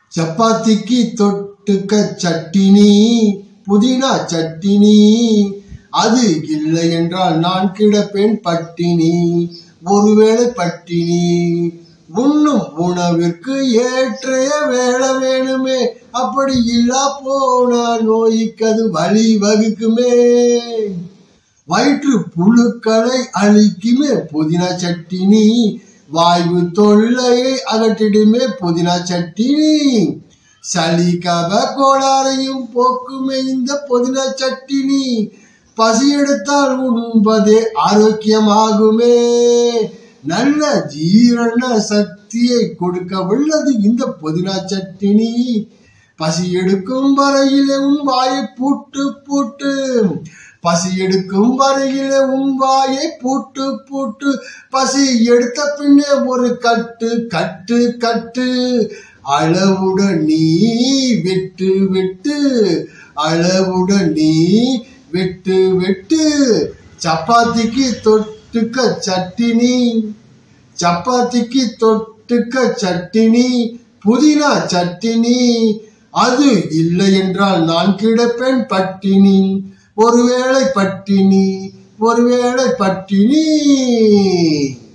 சப்பாத்திக்கு தொட்டுக்க சட்டினி புதினா சட்டினி அது இல்லை என்றால் நான் கிடப்பேன் பட்டினி ஒருவேளை பட்டினி உண்ணும் உணவிற்கு ஏற்ற வேலை வேணுமே அப்படி இல்லா போனா நோய்க்கு அது வழி வகுக்குமே வயிற்று புழுக்களை அழிக்குமே புதினா சட்டினி வாய்வு தொல்லையை அகற்றிடுமே புதினா சட்டினி சளி கப கோளாறையும் போக்குமே இந்த புதினா சட்டினி பசி எடுத்தால் உண்பதே ஆரோக்கியமாகுமே நல்ல ஜீரண சக்தியை கொடுக்க உள்ளது இந்த புதினா சட்டினி பசி எடுக்கும் வரையிலே உன் வாயை பூட்டு பூட்டு பசி எடுக்கும் வரையிலே உன் வாயை பூட்டு பூட்டு பசி எடுத்த பின்னே ஒரு கட்டு கட்டு கட்டு அளவுடன் நீ வெட்டு வெட்டு அளவுடன் நீ வெட்டு வெட்டு சப்பாத்திக்கு தொட்டுக்க சட்டினி சப்பாத்திக்கு தொட்டுக்க சட்டினி புதினா சட்டினி அது இல்லை என்றால் நான் கிடப்பேன் பட்டினி ஒருவேளை பட்டினி ஒருவேளை பட்டினி